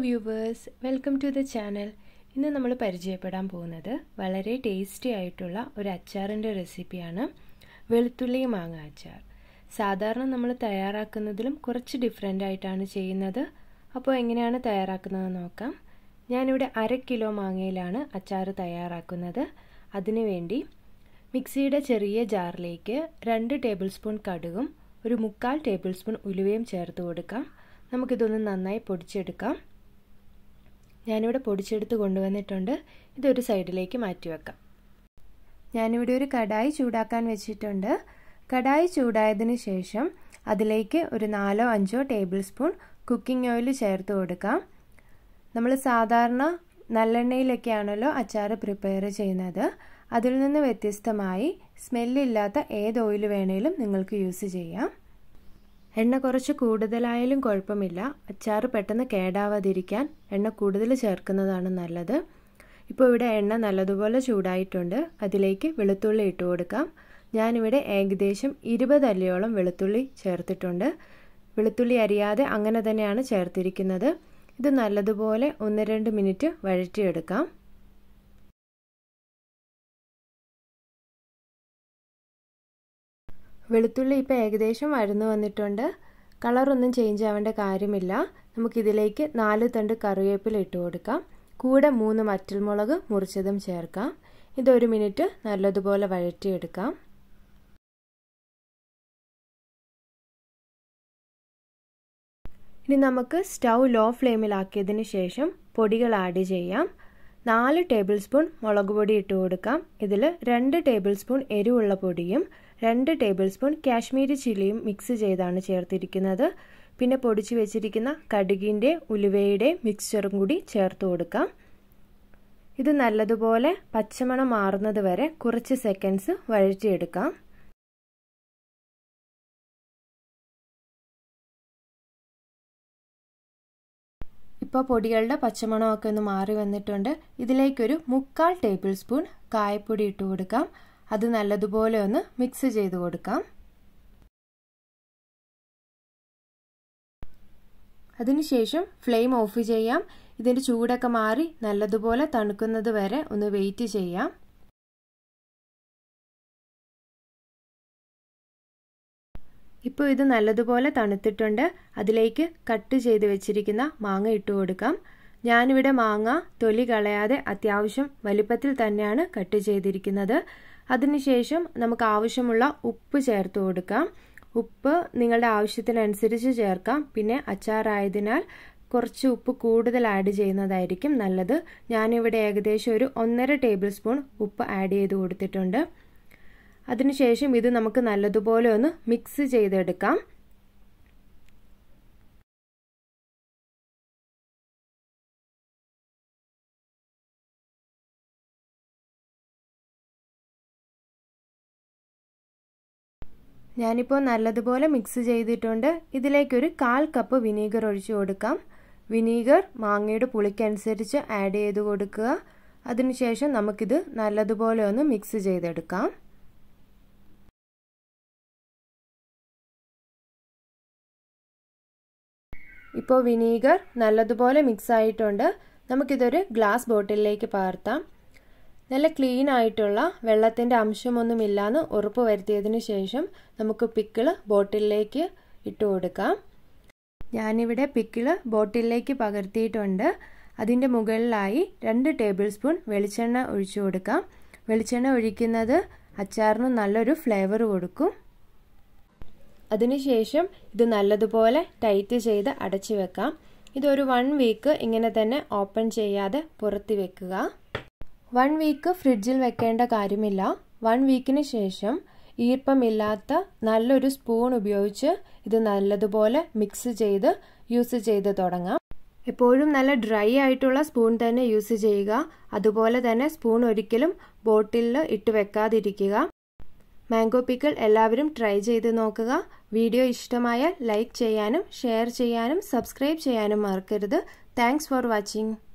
viewers welcome to the channel ഇന്ന് നമ്മൾ പരിചയപ്പെടാൻ പോകുന്നത് വളരെ ടേസ്റ്റി ആയിട്ടുള്ള ഒരു അച്ചാറിൻ്റെ റെസിപ്പിയാണ് വെളുത്തുള്ളി മാങ്ങ അച്ചാർ സാധാരണ നമ്മൾ തയ്യാറാക്കുന്നതിലും കുറച്ച് ഡിഫറെൻ്റ് ആയിട്ടാണ് ചെയ്യുന്നത് അപ്പോൾ എങ്ങനെയാണ് തയ്യാറാക്കുന്നത് നോക്കാം ഞാനിവിടെ അര കിലോ മാങ്ങയിലാണ് അച്ചാർ തയ്യാറാക്കുന്നത് അതിനുവേണ്ടി മിക്സിയുടെ ചെറിയ ജാറിലേക്ക് രണ്ട് ടേബിൾ സ്പൂൺ കടുകും ഒരു മുക്കാൽ ടേബിൾ സ്പൂൺ ഉലുവയും ചേർത്ത് കൊടുക്കാം നമുക്കിതൊന്ന് നന്നായി പൊടിച്ചെടുക്കാം ഞാനിവിടെ പൊടിച്ചെടുത്ത് കൊണ്ടുവന്നിട്ടുണ്ട് ഇതൊരു സൈഡിലേക്ക് മാറ്റി വെക്കാം ഞാനിവിടെ ഒരു കടായി ചൂടാക്കാൻ വെച്ചിട്ടുണ്ട് കടായി ചൂടായതിന് ശേഷം അതിലേക്ക് ഒരു നാലോ അഞ്ചോ ടേബിൾ സ്പൂൺ കുക്കിംഗ് ഓയിൽ ചേർത്ത് കൊടുക്കാം നമ്മൾ സാധാരണ നല്ലെണ്ണയിലൊക്കെയാണല്ലോ അച്ചാർ പ്രിപ്പയർ ചെയ്യുന്നത് അതിൽ നിന്ന് വ്യത്യസ്തമായി സ്മെല്ലില്ലാത്ത ഏത് ഓയിൽ വേണേലും നിങ്ങൾക്ക് യൂസ് ചെയ്യാം എണ്ണ കുറച്ച് കൂടുതലായാലും കുഴപ്പമില്ല അച്ചാർ പെട്ടെന്ന് കേടാവാതിരിക്കാൻ എണ്ണ കൂടുതൽ ചേർക്കുന്നതാണ് നല്ലത് ഇപ്പോൾ ഇവിടെ എണ്ണ നല്ലതുപോലെ ചൂടായിട്ടുണ്ട് അതിലേക്ക് വെളുത്തുള്ളി ഇട്ട് കൊടുക്കാം ഞാനിവിടെ ഏകദേശം ഇരുപത് അല്ലിയോളം വെളുത്തുള്ളി ചേർത്തിട്ടുണ്ട് വെളുത്തുള്ളി അരിയാതെ അങ്ങനെ തന്നെയാണ് ചേർത്തിരിക്കുന്നത് ഇത് നല്ലതുപോലെ ഒന്ന് രണ്ട് മിനിറ്റ് വഴറ്റിയെടുക്കാം വെളുത്തുള്ളി ഇപ്പോൾ ഏകദേശം വഴന്നു വന്നിട്ടുണ്ട് കളറൊന്നും ചേഞ്ച് ആവേണ്ട കാര്യമില്ല നമുക്കിതിലേക്ക് നാല് തണ്ട് കറിവേപ്പില ഇട്ട് കൊടുക്കാം കൂടെ മൂന്ന് വറ്റൽമുളക് മുറിച്ചതും ചേർക്കാം ഇതൊരു മിനിറ്റ് നല്ലതുപോലെ വഴറ്റിയെടുക്കാം ഇനി നമുക്ക് സ്റ്റൗ ലോ ഫ്ലെയിമിലാക്കിയതിന് ശേഷം പൊടികൾ ആഡ് ചെയ്യാം നാല് ടേബിൾ സ്പൂൺ മുളക് പൊടി ഇട്ട് കൊടുക്കാം ഇതിൽ രണ്ട് ടേബിൾ സ്പൂൺ എരിവുള്ള പൊടിയും രണ്ട് ടേബിൾ സ്പൂൺ കാശ്മീരി ചില്ലിയും മിക്സ് ചെയ്താണ് ചേർത്തിരിക്കുന്നത് പിന്നെ പൊടിച്ചു വെച്ചിരിക്കുന്ന കടുകിൻ്റെ ഉലുവയുടെ മിക്സ്ചറും കൂടി ചേർത്ത് കൊടുക്കാം ഇത് നല്ലതുപോലെ പച്ചമണം മാറുന്നത് വരെ കുറച്ച് സെക്കൻഡ്സ് വഴറ്റിയെടുക്കാം ഇപ്പോൾ പൊടികളുടെ പച്ചമണമൊക്കെ ഒന്ന് മാറി വന്നിട്ടുണ്ട് ഇതിലേക്കൊരു മുക്കാൽ ടേബിൾ സ്പൂൺ കായപ്പൊടി ഇട്ട് കൊടുക്കാം അത് നല്ലതുപോലെ ഒന്ന് മിക്സ് ചെയ്ത് കൊടുക്കാം അതിനുശേഷം ഫ്ലെയിം ഓഫ് ചെയ്യാം ഇതിൻ്റെ ചൂടൊക്കെ മാറി നല്ലതുപോലെ തണുക്കുന്നത് വരെ ഒന്ന് വെയിറ്റ് ചെയ്യാം ഇപ്പോൾ ഇത് നല്ലതുപോലെ തണുത്തിട്ടുണ്ട് അതിലേക്ക് കട്ട് ചെയ്ത് വെച്ചിരിക്കുന്ന മാങ്ങ ഇട്ട് കൊടുക്കാം ഞാനിവിടെ മാങ്ങ തൊലി കളയാതെ അത്യാവശ്യം വലിപ്പത്തിൽ തന്നെയാണ് കട്ട് ചെയ്തിരിക്കുന്നത് അതിനുശേഷം നമുക്ക് ആവശ്യമുള്ള ഉപ്പ് ചേർത്ത് കൊടുക്കാം ഉപ്പ് നിങ്ങളുടെ ആവശ്യത്തിനനുസരിച്ച് ചേർക്കാം പിന്നെ അച്ചാറായതിനാൽ കുറച്ച് ഉപ്പ് കൂടുതൽ ആഡ് ചെയ്യുന്നതായിരിക്കും നല്ലത് ഞാനിവിടെ ഏകദേശം ഒരു ഒന്നര ടേബിൾ സ്പൂൺ ഉപ്പ് ആഡ് ചെയ്ത് കൊടുത്തിട്ടുണ്ട് അതിനുശേഷം ഇത് നമുക്ക് നല്ലതുപോലെ ഒന്ന് മിക്സ് ചെയ്തെടുക്കാം ഞാനിപ്പോൾ നല്ലതുപോലെ മിക്സ് ചെയ്തിട്ടുണ്ട് ഇതിലേക്കൊരു കാൽ കപ്പ് വിനീഗർ ഒഴിച്ചു കൊടുക്കാം വിനീഗർ മാങ്ങയുടെ പുളിക്കനുസരിച്ച് ആഡ് ചെയ്ത് കൊടുക്കുക അതിനുശേഷം നമുക്കിത് നല്ലതുപോലെ ഒന്ന് മിക്സ് ചെയ്തെടുക്കാം ഇപ്പോൾ വിനീഗർ നല്ലതുപോലെ മിക്സ് ആയിട്ടുണ്ട് നമുക്കിതൊരു ഗ്ലാസ് ബോട്ടിലിലേക്ക് പകർത്താം നല്ല ക്ലീൻ ആയിട്ടുള്ള വെള്ളത്തിൻ്റെ അംശമൊന്നുമില്ലാന്ന് ഉറപ്പ് വരുത്തിയതിന് ശേഷം നമുക്ക് പിക്കിള് ബോട്ടിലിലേക്ക് ഇട്ട് കൊടുക്കാം ഞാനിവിടെ പിക്കിള് ബോട്ടിലിലേക്ക് പകർത്തിയിട്ടുണ്ട് അതിൻ്റെ മുകളിലായി രണ്ട് ടേബിൾ സ്പൂൺ വെളിച്ചെണ്ണ ഒഴിച്ചു കൊടുക്കാം വെളിച്ചെണ്ണ ഒഴിക്കുന്നത് അച്ചാറിന് നല്ലൊരു ഫ്ലേവർ കൊടുക്കും അതിനുശേഷം ഇത് നല്ലതുപോലെ ടൈറ്റ് ചെയ്ത് അടച്ചു വെക്കാം ഇതൊരു വൺ വീക്ക് ഇങ്ങനെ തന്നെ ഓപ്പൺ ചെയ്യാതെ പുറത്ത് വെക്കുക വൺ വീക്ക് ഫ്രിഡ്ജിൽ വെക്കേണ്ട കാര്യമില്ല വൺ വീക്കിന് ശേഷം ഈർപ്പമില്ലാത്ത നല്ലൊരു സ്പൂൺ ഉപയോഗിച്ച് ഇത് നല്ലതുപോലെ മിക്സ് ചെയ്ത് യൂസ് ചെയ്ത് തുടങ്ങാം എപ്പോഴും നല്ല ഡ്രൈ ആയിട്ടുള്ള സ്പൂൺ തന്നെ യൂസ് ചെയ്യുക അതുപോലെ തന്നെ സ്പൂൺ ഒരിക്കലും ബോട്ടിലിൽ ഇട്ട് വെക്കാതിരിക്കുക മാംഗോ പിക്കിൾ എല്ലാവരും ട്രൈ ചെയ്ത് നോക്കുക വീഡിയോ ഇഷ്ടമായാൽ ലൈക്ക് ചെയ്യാനും ഷെയർ ചെയ്യാനും സബ്സ്ക്രൈബ് ചെയ്യാനും മറക്കരുത് താങ്ക്സ് ഫോർ വാച്ചിങ്